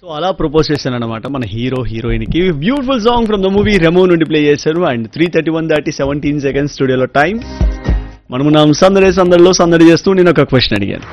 so అలా propose చేశాను అనమాట మన హీరో హీరోయిన్ కి beautiful song from the movie Remo నుండి ప్లే చేశారు అండ్ త్రీ థర్టీ వన్ దాటి సెవెంటీన్ సెకండ్స్ స్టూడియోలో టైం మనము నా సందడి సందడిలో సందడి చేస్తూ నేను ఒక క్వశ్చన్ అడిగాను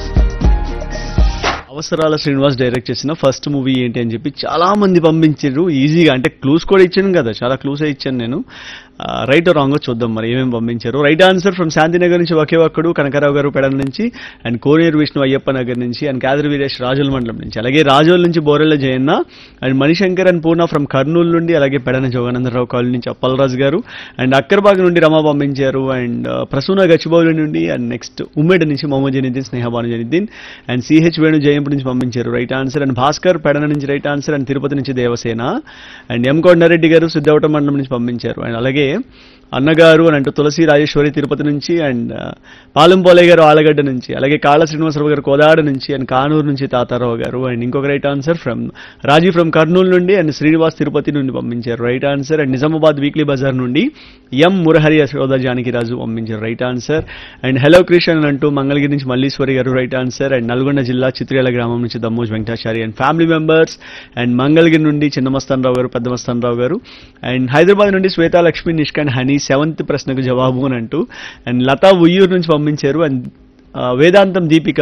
అవసరాల శ్రీనివాస్ డైరెక్ట్ చేసిన ఫస్ట్ మూవీ ఏంటి అని చెప్పి చాలా మంది పంపించారు ఈజీగా అంటే క్లూస్ కూడా ఇచ్చాను కదా చాలా క్లూస్ ఇచ్చాను నేను రైట్ రాంగ్ చూద్దాం మరి ఏమేమి పంపించారు రైట్ ఆన్సర్ ఫ్రమ్ శాంతినగర్ నుంచి ఒకే ఒక్కడు కనకరావు గారు పెడల నుంచి అండ్ కోనేరు విష్ణు అయ్యప్ప నగర్ నుంచి అండ్ కాదరి వీరేష్ రాజుల మండలం నుంచి అలాగే రాజోల్ నుంచి Borella Jayanna and Manishankar and Purna from Kurnool నుండి అలాగే పెడన జోగానందరావు కాలనీ నుంచి అప్పలరాజు గారు అండ్ అక్కర్బాగ్ నుండి రమా పంపించారు అండ్ ప్రసూన గచ్చిబౌలి నుండి అండ్ నెక్స్ట్ ఉమ్మేడ్ నుంచి మొహమ్మద్ జనీద్దీన్ స్నేహబాను జనీద్దీన్ అండ్ సిహెచ్ వేణు జయంపు నుంచి పంపించారు right answer and Bhaskar Pedana నుంచి రైట్ ఆన్సర్ అండ్ తిరుపతి నుంచి దేవసేన అండ్ ఎం కొండారెడ్డి గారు సిద్ధవట మండలం నుంచి పంపించారు అండ్ అలాగే అన్నగారు అని అంటూ తులసి రాజేశ్వరి తిరుపతి నుంచి అండ్ పాలెంపోలే గారు ఆలగడ్డ నుంచి అలాగే కాళ్ళ శ్రీనివాసరావు గారు కోదాడ నుంచి అండ్ కానూరు నుంచి తాతారావు గారు అండ్ ఇంకొక right answer from Raji from Kurnool నుండి అండ్ శ్రీనివాస్ తిరుపతి నుండి పంపించారు right answer and Nizamabad weekly bazaar నుండి ఎం మురహరి యశోద జానకిరాజు పంపించారు right answer and hello Krishna అని అంటూ మంగళగిరి నుంచి మల్లీశ్వరి గారు రైట్ ఆన్సర్ అండ్ నల్గొండ జిల్లా చిత్రేల గ్రామం నుంచి Dammoj Venkatachari and family members and Mangalagiri నుండి చిన్నమస్తాన్ రావు గారు పెద్దమస్తాన్ రావు గారు అండ్ హైదరాబాద్ నుండి శ్వేతా లక్ష్మి నిష్కాండ్ హనీ సెవెంత్ ప్రశ్నకు జవాబు అని అంటూ అండ్ లతా ఉయ్యూరు నుంచి పంపించారు అండ్ ఆ, వేదాంతం దీపిక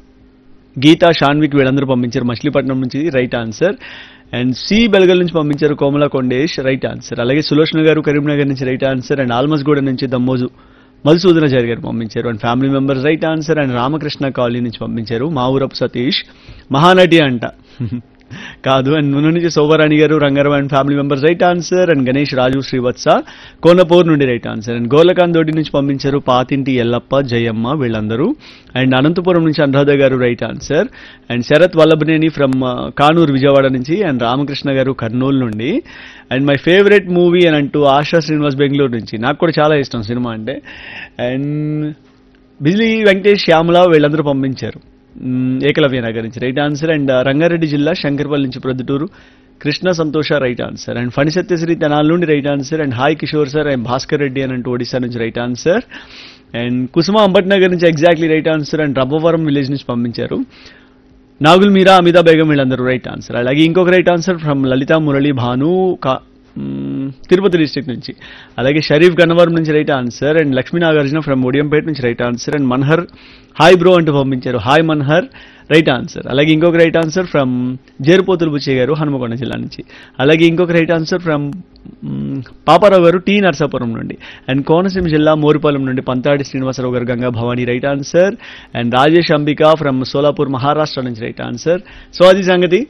గీతా షాన్విక్ వీళ్ళందరూ పంపించారు మచిలీపట్నం నుంచి right answer and C Belgal నుంచి పంపించారు కోమల కొండేష్ రైట్ ఆన్సర్ అలాగే సులోచన గారు కరీంనగర్ నుంచి రైట్ ఆన్సర్ అండ్ ఆల్మస్గూడ నుంచి దమ్మోజు మధుసూదనాచారి గారు పంపించారు and family members right answer and Ramakrishna colony నుంచి పంపించారు మా ఊరపు సతీష్ మహానటి అంట కాదు అండ్ ముందు నుంచి Shobharani garu Rangarao and family members right answer and Ganesh Raju Srivatsa Konapur నుండి రైట్ ఆన్సర్ అండ్ గోలకాంత్ దొడ్డి నుంచి పంపించారు పాతింటి ఎల్లప్ప జయమ్మ వీళ్ళందరూ అండ్ అనంతపురం నుంచి Anuradha garu right answer and Sarath Vallabhaneni from Kanuru Vijayawada నుంచి అండ్ రామకృష్ణ గారు కర్నూలు నుండి అండ్ మై ఫేవరెట్ మూవీ అని అంటూ ఆశా శ్రీనివాస్ బెంగళూరు నుంచి నాకు కూడా చాలా ఇష్టం సినిమా అంటే అండ్ బిజిలీ వెంకటేష్ శ్యామల వీళ్ళందరూ పంపించారు మ్మ్, ఏకలవ్య నగర్ నుంచి రైట్ ఆన్సర్ అండ్ రంగారెడ్డి జిల్లా శంకర్పల్లి నుంచి Proddatur Krishna Santosha right answer and Phani Satyasri Tenala నుండి right answer and hi Kishore sir and Bhaskar Reddy అని అంటూ ఒడిశా నుంచి right answer and Kusuma Ambatnagar నుంచి exactly right answer and Rabbavaram village నుంచి పంపించారు నాగుల్ మీరా అమితా బేగం వీళ్ళందరూ రైట్ ఆన్సర్ అలాగే ఇంకొక right answer from Lalitha Murali Bhanu కా మ్మ్, తిరుపతి డిస్ట్రిక్ట్ నుంచి అలాగే షరీఫ్ గన్నవరం నుంచి right answer and Lakshmi Nagarjuna from Odiyampeta నుంచి right answer and Manhar hi bro అంటూ పంపించారు హాయ్ మన్హర్ రైట్ ఆన్సర్ అలాగే ఇంకొక right answer from Jerupotulu Buchayya garu Hanumakonda జిల్లా నుంచి అలాగే ఇంకొక రైట్ ఆన్సర్ ఫ్రమ్ మ్మ్, పాపారావు గారు టీ నర్సాపురం నుండి అండ్ కోనసీమ జిల్లా మోరిపాలెం నుండి Pantadi Srinivasarao garu Ganga Bhavani right answer and Rajesh Ambika from Solapur Maharashtra నుంచి రైట్ ఆన్సర్ సో అది సంగతి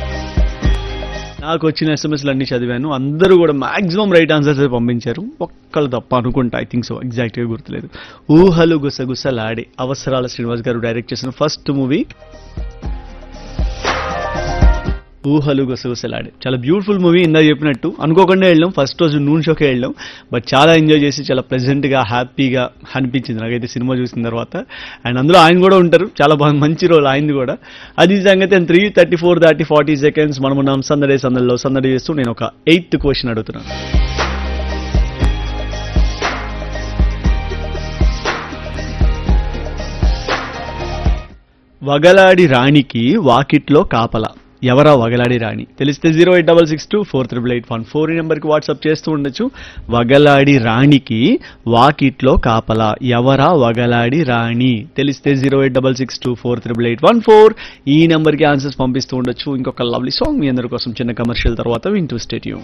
నాకు వచ్చిన ఎస్ఎంఎస్లు అన్ని చదివాను అందరూ కూడా మాక్సిమం రైట్ ఆన్సర్స్ పంపించారు ఒక్కళ్ళు తప్ప అనుకుంటా ఐ థింక్ సో ఎగ్జాక్ట్గా గుర్తులేదు ఊహలు గుసగుసలాడే అవసరాల శ్రీనివాస్ గారు డైరెక్ట్ చేసిన ఫస్ట్ మూవీ ఊహలు గుసగుసలాడే చాలా బ్యూటిఫుల్ మూవీ ఇందా చెప్పినట్టు అనుకోకుండా వెళ్ళాం ఫస్ట్ రోజు నూన్ షోకే వెళ్ళాం బట్ చాలా ఎంజాయ్ చేసి చాలా ప్లెజెంట్గా హ్యాపీగా అనిపించింది నాకైతే సినిమా చూసిన తర్వాత అండ్ అందులో ఆయన కూడా ఉంటారు చాలా బాగా మంచి రోల్ ఆయనది కూడా అది సంగతి three thirty four thirty forty seconds మనం ఉన్నాం సందడే సందడిలో సందడి చేస్తూ నేను ఒక ఎయిత్ క్వశ్చన్ అడుగుతున్నాను వగలాడి రాణికి వాకిట్లో కాపల ఎవరా వగలాడి రాణి తెలిస్తే zero eight double six two four triple eight one four ఈ నెంబర్కి వాట్సాప్ చేస్తూ ఉండొచ్చు వగలాడి రాణికి వాకిట్లో కాపల ఎవరా వగలాడి రాణి తెలిస్తే zero eight double six two four triple eight one four ఈ నెంబర్కి ఆన్సర్స్ పంపిస్తూ ఉండొచ్చు ఇంకొక లవ్లీ సాంగ్ మీ అందరి కోసం చిన్న కమర్షియల్ తర్వాత వింటూ స్టేట్యూ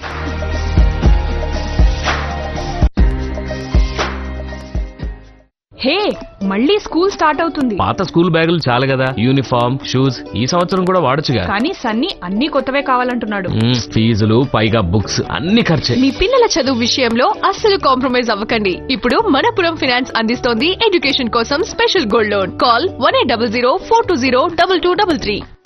హే మళ్ళీ స్కూల్ స్టార్ట్ అవుతుంది పాత స్కూల్ బ్యాగులు చాలు కదా యూనిఫామ్ షూస్ ఈ సంవత్సరం కూడా వాడొచ్చుగా కానీ సన్నీ అన్ని కొత్తవే కావాలంటున్నాడు మ్మ్, ఫీజులు పైగా బుక్స్ అన్ని ఖర్చే మీ పిల్లల చదువు విషయంలో అస్సలు కాంప్రమైజ్ అవ్వకండి ఇప్పుడు మనపురం ఫైనాన్స్ అందిస్తోంది ఎడ్యుకేషన్ కోసం special gold loan call one eight double zero four two zero double two double three